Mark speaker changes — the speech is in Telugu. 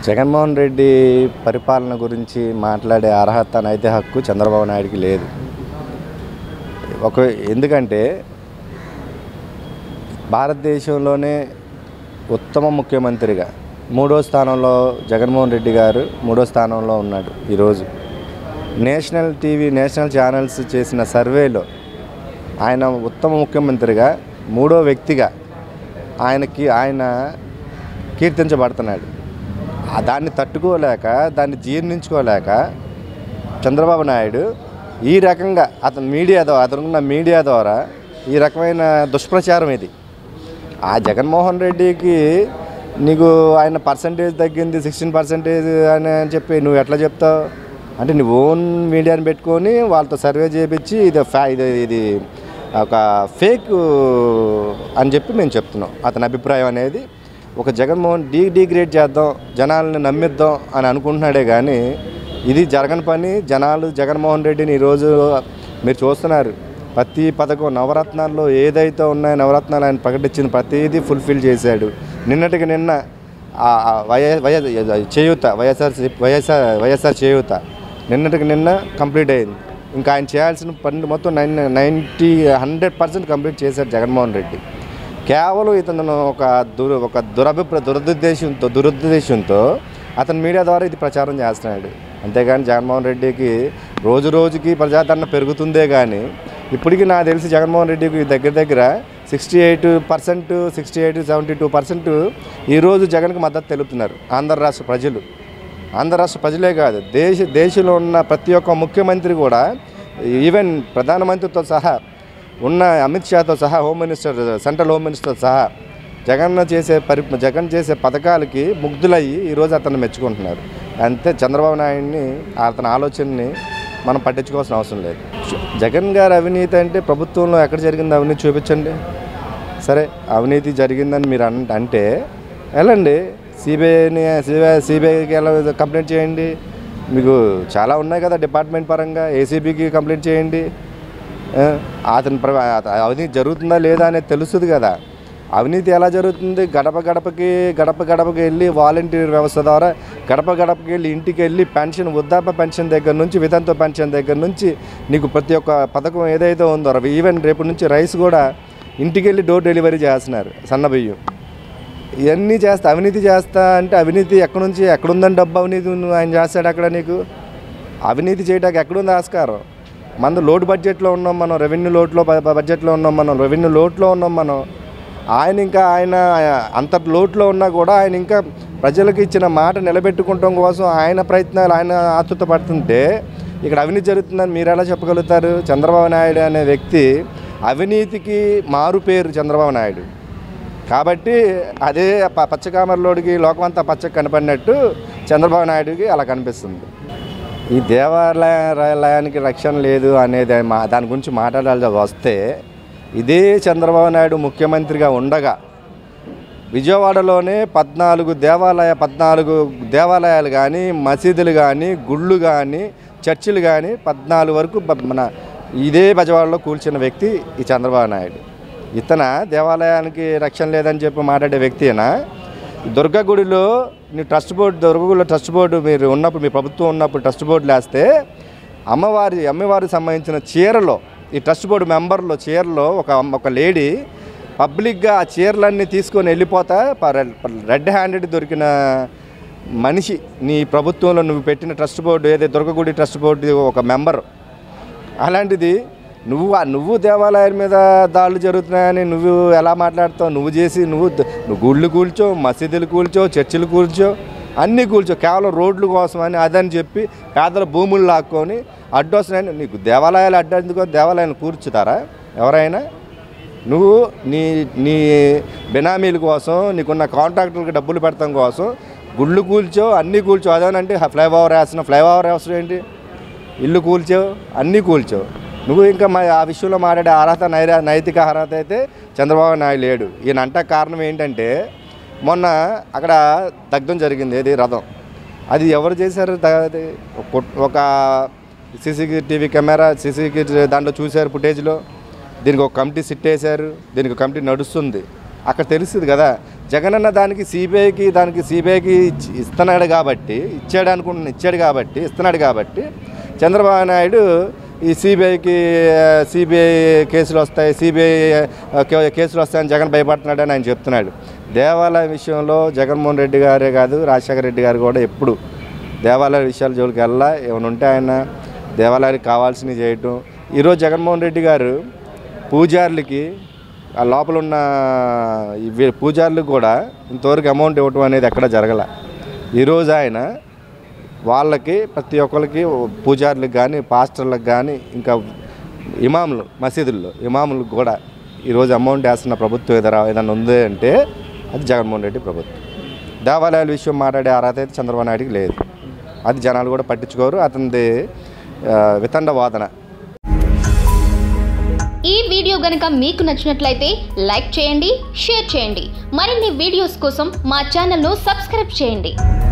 Speaker 1: జగన్మోహన్ రెడ్డి పరిపాలన గురించి మాట్లాడే అర్హత నైతే హక్కు చంద్రబాబు నాయుడికి లేదు ఒక ఎందుకంటే భారతదేశంలోనే ఉత్తమ ముఖ్యమంత్రిగా మూడో స్థానంలో జగన్మోహన్ రెడ్డి గారు మూడో స్థానంలో ఉన్నాడు ఈరోజు నేషనల్ టీవీ నేషనల్ ఛానల్స్ చేసిన సర్వేలో ఆయన ఉత్తమ ముఖ్యమంత్రిగా మూడో వ్యక్తిగా ఆయనకి ఆయన కీర్తించబడుతున్నాడు ఆ దాన్ని తట్టుకోలేక దాన్ని జీర్ణించుకోలేక చంద్రబాబు నాయుడు ఈ రకంగా అతను మీడియా ద్వారా అతనుకున్న మీడియా ద్వారా ఈ రకమైన దుష్ప్రచారం ఇది ఆ జగన్మోహన్ రెడ్డికి నీకు ఆయన పర్సంటేజ్ తగ్గింది సిక్స్టీన్ పర్సెంటేజ్ అని అని చెప్పి నువ్వు ఎట్లా చెప్తావు అంటే నీ ఓన్ మీడియాని పెట్టుకొని వాళ్ళతో సర్వే చేయించి ఇది ఫ్యా ఇది ఇది ఒక ఫేక్ అని చెప్పి మేము చెప్తున్నాం అతని అభిప్రాయం అనేది ఒక జగన్మోహన్ డీ డీగ్రేడ్ చేద్దాం జనాలను నమ్మిద్దాం అని అనుకుంటున్నాడే కానీ ఇది జరగని పని జనాలు జగన్మోహన్ రెడ్డిని ఈరోజు మీరు చూస్తున్నారు ప్రతి పథకం నవరత్నాల్లో ఏదైతే ఉన్నాయో నవరత్నాలు ఆయన ప్రకటించిన ప్రతిదీ ఫుల్ఫిల్ చేశాడు నిన్నటికి నిన్న ఆ ఆ వయ వయ చేయూత వైఎస్ఆర్ వైఎస్ఆర్ వైఎస్ఆర్ చేయూత నిన్నటికి నిన్న కంప్లీట్ అయింది ఇంకా ఆయన చేయాల్సిన పని మొత్తం nine ninety hundred percent complete చేశాడు జగన్మోహన్ రెడ్డి కేవలం ఇతను ఒక దుర ఒక దురభిప్రాయ దురదుద్దేశంతో దురుద్దేశంతో అతను మీడియా ద్వారా ఇది ప్రచారం చేస్తున్నాడు అంతేగాని జగన్మోహన్ రెడ్డికి రోజు రోజుకి ప్రజాదరణ పెరుగుతుందే కానీ ఇప్పటికీ నాకు తెలిసి జగన్మోహన్ రెడ్డికి దగ్గర దగ్గర sixty eight percent sixty eight seventy two percent ఈరోజు జగన్కి మద్దతు తెలుపుతున్నారు ఆంధ్ర రాష్ట్ర ప్రజలు ఆంధ్ర రాష్ట్ర ప్రజలే కాదు దేశ దేశంలో ఉన్న ప్రతి ఒక్క ముఖ్యమంత్రి కూడా ఈవెన్ ప్రధానమంత్రితో సహా ఉన్న అమిత్ షాతో సహా home minister central home minister సహా జగన్ చేసే పరి జగన్ చేసే పథకాలకి ముగ్ధులయ్యి ఈరోజు అతన్ని మెచ్చుకుంటున్నారు అంతే చంద్రబాబు నాయుడిని అతని ఆలోచనని మనం పట్టించుకోవాల్సిన అవసరం లేదు జగన్ గారి అవినీతి అంటే ప్రభుత్వంలో ఎక్కడ జరిగింది అవినీతి చూపించండి సరే అవినీతి జరిగిందని మీరు అన్ అంటే వెళ్ళండి సిబిఐని సిబిఐ సిబిఐకి ఎలా కంప్లైంట్ చేయండి మీకు చాలా ఉన్నాయి కదా డిపార్ట్మెంట్ పరంగా ఏసీబీకి కంప్లైంట్ చేయండి ఆ, అతని ప్ర అత- అవినీతి జరుగుతుందా లేదా అనేది తెలుస్తుంది కదా అవినీతి ఎలా జరుగుతుంది గడప గడపకి గడప గడపకి వెళ్ళి వాలంటీర్ వ్యవస్థ ద్వారా గడప గడపకి వెళ్ళి ఇంటికి వెళ్ళి పెన్షన్ వృద్ధాప్య పెన్షన్ దగ్గర నుంచి వితంతు పెన్షన్ దగ్గర నుంచి నీకు ప్రతి ఒక్క పథకం ఏదైతే ఉందో ఈవెన్ రేపు నుంచి రైస్ కూడా ఇంటికి వెళ్ళి డోర్ డెలివరీ చేస్తున్నారు సన్న బియ్యం ఇవన్నీ చేస్తా అవినీతి చేస్తా అంటే అవినీతి ఎక్కడి నుంచి ఎక్కడుందని డబ్బు అవినీతి నువ్వు ఆయన చేస్తాడు అక్కడ నీకు అవినీతి చేయడానికి ఎక్కడుంది ఆస్కారం మన లోటు బడ్జెట్లో ఉన్నాం మనం రెవెన్యూ లోట్లో బ- బ- బడ్జెట్లో ఉన్నాం మనం రెవెన్యూ లోట్లో ఉన్నాం మనం ఆయన ఇంకా ఆయన అంత లోట్లో ఉన్నా కూడా ఆయన ఇంకా ప్రజలకు ఇచ్చిన మాట నిలబెట్టుకోవడం కోసం ఆయన ప్రయత్నాలు ఆయన ఆతృత పడుతుంటే ఇక్కడ అవినీతి జరుగుతుందని మీరు ఎలా చెప్పగలుగుతారు చంద్రబాబు నాయుడు అనే వ్యక్తి అవినీతికి మారు పేరు చంద్రబాబు నాయుడు కాబట్టి అదే ప- పచ్చకామరలోడికి లోకమంతా పచ్చ కనపడినట్టు చంద్రబాబు నాయుడుకి అలా కనిపిస్తుంది ఈ దేవాలయానికి రక్షణ లేదు అనేది మా దాని గురించి మాట్లాడాల్సి వస్తే ఇదే చంద్రబాబు నాయుడు ముఖ్యమంత్రిగా ఉండగా విజయవాడలోనే పద్నాలుగు దేవాలయ పద్నాలుగు దేవాలయాలు కానీ మసీదులు కానీ గుళ్ళు కానీ చర్చిలు కానీ పద్నాలుగు వరకు బ- మన ఇదే బజవాడలో కూల్చిన వ్యక్తి ఈ చంద్రబాబు నాయుడు ఇతన దేవాలయానికి రక్షణ లేదని చెప్పి మాట్లాడే వ్యక్తినా దుర్గా గుడిలో నీ ట్రస్ట్ బోర్డు దుర్గగుడిలో ట్రస్ట్ బోర్డు మీరు ఉన్నప్పుడు మీ ప్రభుత్వం ఉన్నప్పుడు ట్రస్ట్ బోర్డులు వేస్తే అమ్మవారి అమ్మవారికి సంబంధించిన చీరలో ఈ ట్రస్ట్ బోర్డు మెంబర్లో చీరలో ఒక ఒక లేడీ పబ్లిక్గా ఆ చీరలన్నీ తీసుకొని వెళ్ళిపోతా ప- రెడ్ హ్యాండెడ్ దొరికిన మనిషి నీ ప్రభుత్వంలో నువ్వు పెట్టిన ట్రస్ట్ బోర్డు ఏదైతే దుర్గగుడి ట్రస్ట్ బోర్డు ఒక మెంబర్ అలాంటిది నువ్వు ఆ- నువ్వు దేవాలయాల మీద దాడులు జరుగుతున్నాయని నువ్వు ఎలా మాట్లాడతావు నువ్వు చేసి నువ్వు ద- నువ్వు గుళ్ళు కూల్చో మసీదులు కూల్చో చర్చిలు కూల్చో అన్నీ కూల్చో కేవలం రోడ్ల కోసం అని అదని చెప్పి పేదల భూములు లాక్కొని అడ్డొస్తున్నాయని నీకు దేవాలయాలు అడ్డందుకో దేవాలయాలు కూర్చుతారా ఎవరైనా నువ్వు నీ నీ బెనామీల కోసం నీకున్న కాంట్రాక్టర్కి డబ్బులు పెడతాం కోసం గుళ్ళు కూల్చో అన్నీ కూల్చో అదేనంటే ఫ్లైఓవర్ వేస్తున్న ఫ్లైఓవర్ వేస్తున్న ఏంటి ఇల్లు కూల్చో అన్నీ కూల్చో నువ్వు ఇంకా మా ఆ విషయంలో మాట్లాడే అర్హత నైరా నైతిక అర్హత అయితే చంద్రబాబు నాయుడు లేడు ఈయన అంట కారణం ఏంటంటే మొన్న అక్కడ దగ్ధం జరిగింది ఏది రథం అది ఎవరు చేశారు ద- అది ఒక- ఒక సీసీ టీవీ కెమెరా సీసీ దాంట్లో చూశారు ఫుటేజ్లో దీనికి ఒక కమిటీ సిట్ వేశారు దీనికి ఒక కమిటీ నడుస్తుంది అక్కడ తెలుస్తుంది కదా జగనన్న దానికి సిబిఐకి దానికి సిబిఐకి ఇస్తున్నాడు కాబట్టి ఇచ్చాడు అనుకుంటున్నా ఇచ్చాడు కాబట్టి ఇస్తున్నాడు కాబట్టి చంద్రబాబు నాయుడు ఈ సిబిఐకి సిబిఐ కేసులు వస్తాయి సిబిఐ కేసులు వస్తాయని జగన్ భయపడుతున్నాడని ఆయన చెప్తున్నాడు దేవాలయ విషయంలో జగన్మోహన్ రెడ్డి గారే కాదు రాజశేఖర రెడ్డి గారు కూడా ఎప్పుడు దేవాలయ విషయాల జోలికి వెళ్ళా ఏమైనా ఉంటే ఆయన దేవాలయానికి కావాల్సినవి చేయటం ఈరోజు జగన్మోహన్ రెడ్డి గారు పూజారులకి ఆ లోపల ఉన్న ఈ వీ- పూజారులకు కూడా ఇంతవరకు అమౌంట్ ఇవ్వటం అనేది ఎక్కడ జరగల ఈరోజు ఆయన వాళ్ళకి ప్రతి ఒక్కరికి పూజారులకు కానీ పాస్టర్లకు కానీ ఇంకా ఇమాములు మసీదుల్లో ఇమాములకు కూడా ఈరోజు అమౌంట్ వేస్తున్న ప్రభుత్వం ఏదైనా ఏదైనా ఉంది అంటే అది జగన్మోహన్ రెడ్డి ప్రభుత్వం దేవాలయాల విషయం మాట్లాడే అర్హత అయితే చంద్రబాబు నాయుడికి లేదు అది జనాలు కూడా పట్టించుకోరు అతనిది ఆ, వితండ వాదన
Speaker 2: ఈ వీడియో గనుక మీకు నచ్చినట్లయితే లైక్ చేయండి షేర్ చేయండి మరిన్ని వీడియోస్ కోసం మా ఛానల్ను సబ్స్క్రైబ్ చేయండి